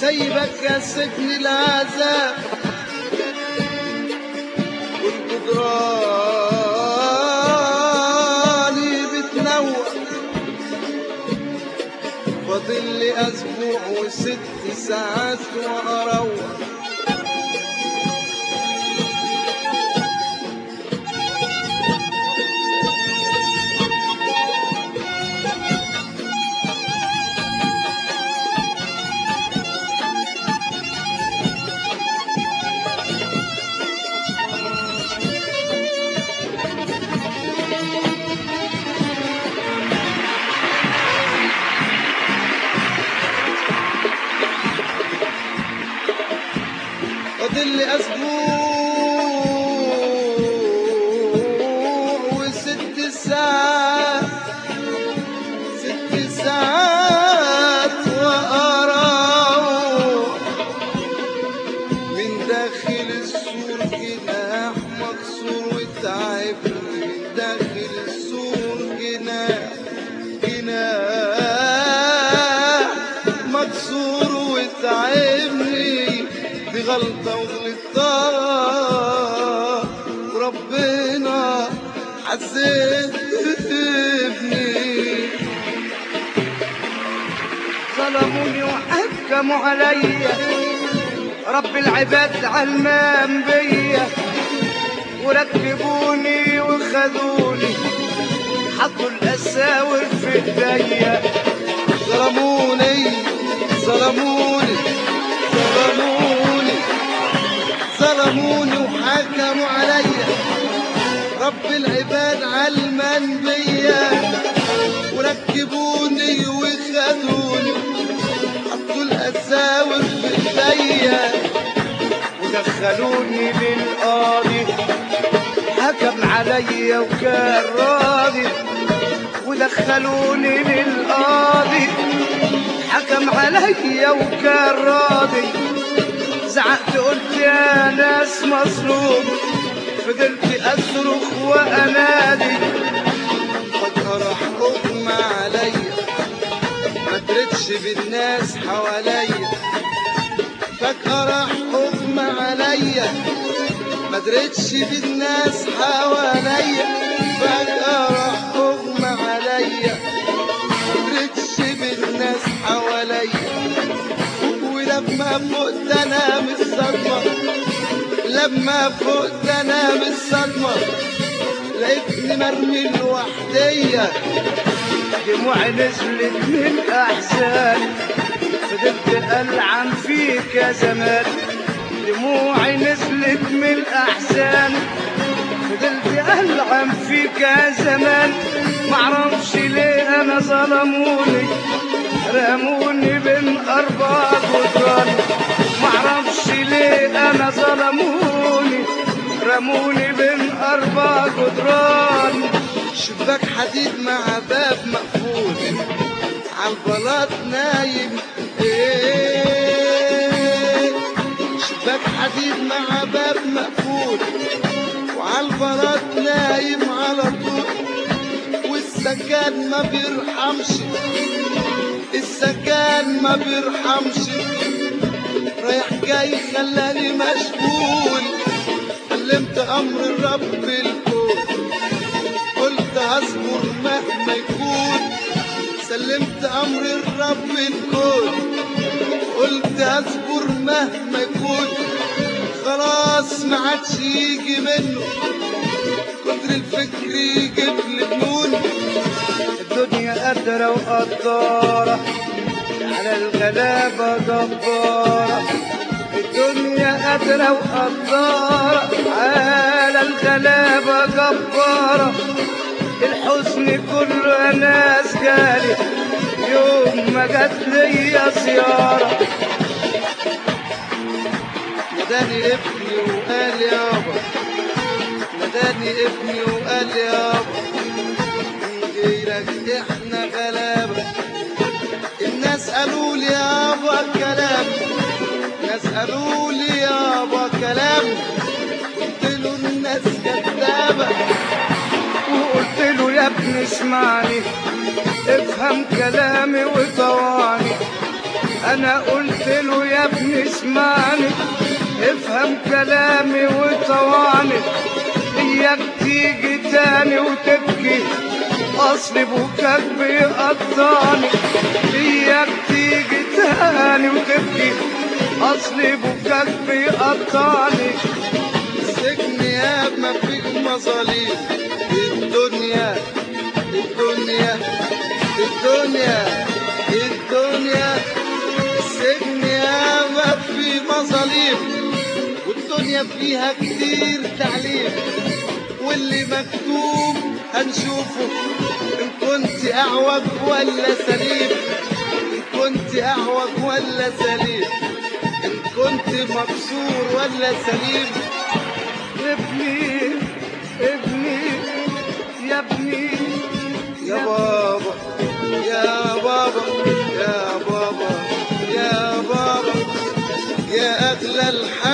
سايبك يا سجن العذاب والجدراني بتنور فاضل لي اسبوع وست ساعات واروح فاضل لي اسبوع وست ساعات ست ساعات واروح من داخل السور جناح مكسور وتعبني من داخل السور جناح جناح مكسور وتعبني دي غلطة وغلطة وربنا عذبني ظلموني وحكموا عليا رب العباد علمان بيا وركبوني وخذوني حطوا الاساور في ايديا ظلموني ظلموني ظلموني ظلموني وحكموا عليا رب العباد علمان بيا وركبوني وخدوني حطوا الاساور في ايديا ودخلوني للقاضي حكم عليا وكان راضي ودخلوني للقاضي حكم عليا وكان راضي زعقت قلت يا ناس مظلوم فضلت اصرخ وانادي فجأة راح أغمى عليا ما درتش بالناس حواليا فجأة راح أغمى عليا ما درتش بالناس حواليا فجأة راح أغمى عليا ما درتش بالناس حواليا ولما فقت أنا من الصدمة لما فقت أنا من الصدمة لقيتني مرمي لوحديا دموعي نزلت من احزان فضلت العن فيك يا زمان دموعي نزلت من احزان فضلت العن فيك يا زمان معرفش ليه انا ظلموني رموني بين اربع جدران معرفش ليه انا ظلموني رموني بين اربع جدران شباك حديد مع باب مقفول عالبلاط نايم ايه شباك حديد مع باب مقفول وعالبلاط نايم على طول والسكان ما بيرحمش السكان ما بيرحمش رايح جاي خلاني مشغول كلمت امر الرب الكون قلت هصبر مهما يكون سلمت امر الرب الكون قلت هصبر مهما يكون خلاص ما عادش يجي منه كتر الفكر يجيب لي جنون الدنيا قادرة وقدارة على الغلابة جبارة الدنيا قادرة وقدارة على الغلابة جبارة الحزن كله ناس جالي يوم ما جات ليا زيارة ناداني ابني وقال يابا ناداني ابني وقال يابا من غيرك احنا غلابة الناس قالوا لي يابا كلام الناس قالوا لي يابا كلام قلت له الناس كذابة وقلت له يا ابني اسمعني افهم كلامي وطوعني انا قلت له يا ابني اسمعني افهم كلامي وطوعني اياك تيجي تاني وتبكي اصل بكاك بيقطعني اياك تيجي تاني وتبكي اصل بكاك بيقطعني السجن يا ما فيك مظاليم الدنيا الدنيا الدنيا الدنيا السجن يا ما في مظاليم والدنيا فيها كتير تعليم واللي مكتوب هنشوفه ان كنت اعوج ولا سليم ان كنت اعوج ولا سليم ان كنت مكسور ولا سليم ابني ابني يا ابني يا بابا يا بابا يا بابا يا بابا يا أغلى الحاجة